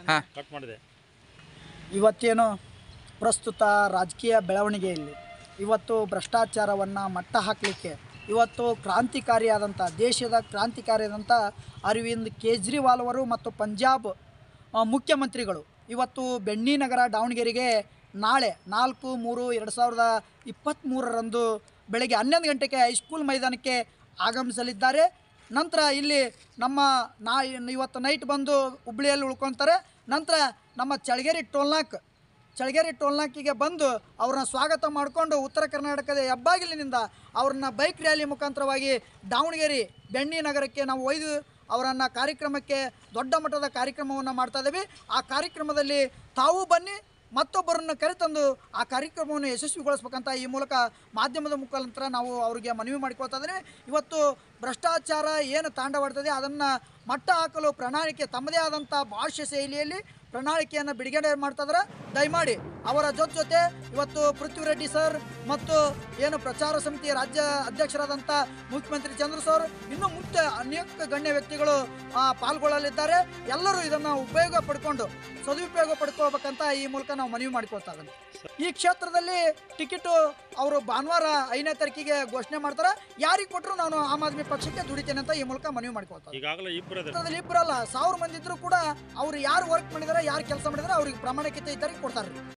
ಹಾಂ ಕಟ್ ಮಾಡಿದೆ ಇವತ್ತೇನು ಪ್ರಸ್ತುತ ರಾಜಕೀಯ ಬೆಳವಣಿಗೆಯಲ್ಲಿ ಇವತ್ತು ಭ್ರಷ್ಟಾಚಾರವನ್ನು ಮಟ್ಟ ಹಾಕಲಿಕ್ಕೆ ಇವತ್ತು ಕ್ರಾಂತಿಕಾರಿಯಾದಂಥ ದೇಶದ ಕ್ರಾಂತಿಕಾರಿಯಾದಂಥ ಅರವಿಂದ್ ಕೇಜ್ರಿವಾಲ್ ಅವರು ಮತ್ತು ಪಂಜಾಬ್ ಆ, ಮುಖ್ಯಮಂತ್ರಿಗಳು ಇವತ್ತು ಬೆಣ್ಣಿ ನಗರ ದಾವಣಗೆರೆಗೆ ನಾಳೆ ನಾಲ್ಕು ಮೂರು ಎರಡು ಸಾವಿರದ ಇಪ್ಪತ್ತ್ಮೂರರಂದು ಬೆಳಗ್ಗೆ ಹನ್ನೊಂದು ಗಂಟೆಗೆ ಹೈಸ್ಕೂಲ್ ಮೈದಾನಕ್ಕೆ ಆಗಮಿಸಲಿದ್ದಾರೆ ನಂತರ ಇಲ್ಲಿ ನಮ್ಮ ನಾ ಇವತ್ತು ನೈಟ್ ಬಂದು ಹುಬ್ಳಿಯಲ್ಲಿ ಉಳ್ಕೊತಾರೆ ನಂತರ ನಮ್ಮ ಚಳಗೇರಿ ಟೋಲ್ನಾಕ್ ಚಳಗೇರಿ ಟೋಲ್ನಾಕಿಗೆ ಬಂದು ಅವ್ರನ್ನ ಸ್ವಾಗತ ಮಾಡಿಕೊಂಡು ಉತ್ತರ ಕರ್ನಾಟಕದ ಹೆಬ್ಬಾಗಿಲಿನಿಂದ ಅವ್ರನ್ನ ಬೈಕ್ ರ್ಯಾಲಿ ಮುಖಾಂತರವಾಗಿ ದಾವಣಗೆರೆ ಬೆಣ್ಣಿ ನಗರಕ್ಕೆ ನಾವು ಒಯ್ದು ಅವರನ್ನು ಕಾರ್ಯಕ್ರಮಕ್ಕೆ ದೊಡ್ಡ ಮಟ್ಟದ ಕಾರ್ಯಕ್ರಮವನ್ನು ಮಾಡ್ತಾ ಇದ್ದೀವಿ ಆ ಕಾರ್ಯಕ್ರಮದಲ್ಲಿ ತಾವು ಬನ್ನಿ ಮತ್ತೊಬ್ಬರನ್ನು ಕರೆತಂದು ಆ ಕಾರ್ಯಕ್ರಮವನ್ನು ಯಶಸ್ವಿಗೊಳಿಸ್ಬೇಕಂತ ಈ ಮೂಲಕ ಮಾಧ್ಯಮದ ಮುಖಾಂತರ ನಾವು ಅವರಿಗೆ ಮನವಿ ಮಾಡಿಕೊಳ್ತಾ ಇದ್ದೀವಿ ಇವತ್ತು ಭ್ರಷ್ಟಾಚಾರ ಏನು ತಾಂಡವಾಡ್ತದೆ ಅದನ್ನು ಮಟ್ಟ ಹಾಕಲು ಪ್ರಣಾಳಿಕೆ ತಮ್ಮದೇ ಆದಂಥ ಭಾಷೆ ಶೈಲಿಯಲ್ಲಿ ಪ್ರಣಾಳಿಕೆಯನ್ನು ಬಿಡುಗಡೆ ಮಾಡ್ತಾ ಇದ್ದಾರೆ ದಯಮಾಡಿ ಅವರ ಜೊತೆ ಜೊತೆ ಇವತ್ತು ಪೃಥ್ವಿರೆಡ್ಡಿ ಸರ್ ಮತ್ತು ಏನು ಪ್ರಚಾರ ಸಮಿತಿಯ ರಾಜ್ಯ ಅಧ್ಯಕ್ಷರಾದಂಥ ಮುಖ್ಯಮಂತ್ರಿ ಚಂದ್ರ ಸರ್ ಇನ್ನೂ ಮುಖ್ಯ ಅನೇಕ ಗಣ್ಯ ವ್ಯಕ್ತಿಗಳು ಆ, ಪಾಲ್ಗೊಳ್ಳಲಿದ್ದಾರೆ ಎಲ್ಲರೂ ಇದನ್ನು ಉಪಯೋಗ ಪಡ್ಕೊಂಡು ಸದುಪಯೋಗ ಪಡ್ಕೋಬೇಕಂತ ಈ ಮೂಲಕ ನಾವು ಮನವಿ ಮಾಡಿಕೊಳ್ತಾ ಇದ್ದೀವಿ ಈ ಕ್ಷೇತ್ರದಲ್ಲಿ ಟಿಕೆಟು ಅವರು ಭಾನುವಾರ ಐದನೇ ತಾರೀಕಿಗೆ ಘೋಷಣೆ ಮಾಡ್ತಾರೆ ಯಾರಿಗೆ ಕೊಟ್ಟರು ನಾನು ಆಮ್ ಆದ್ಮಿ ಪಕ್ಷಕ್ಕೆ ದುಡಿತೇನೆ ಅಂತ ಈ ಮೂಲಕ ಮನವಿ ಮಾಡ್ಕೊಳ್ತಾರೆ ಈಗಾಗಲೇ ಇಬ್ಬರದೇ ಕ್ಷೇತ್ರದಲ್ಲಿ ಇಬ್ಬರಲ್ಲ ಸಾವಿರ ಮಂದಿ ಇದ್ರು ಕೂಡ ಅವ್ರು ಯಾರು ವರ್ಕ್ ಮಾಡಿದಾರೆ ಯಾರು ಕೆಲಸ ಮಾಡಿದಾರೆ ಅವ್ರಿಗೆ ಪ್ರಾಮಾಣಿಕತೆ ಇದ್ದಾರೆ ಕೊಡ್ತಾರೆ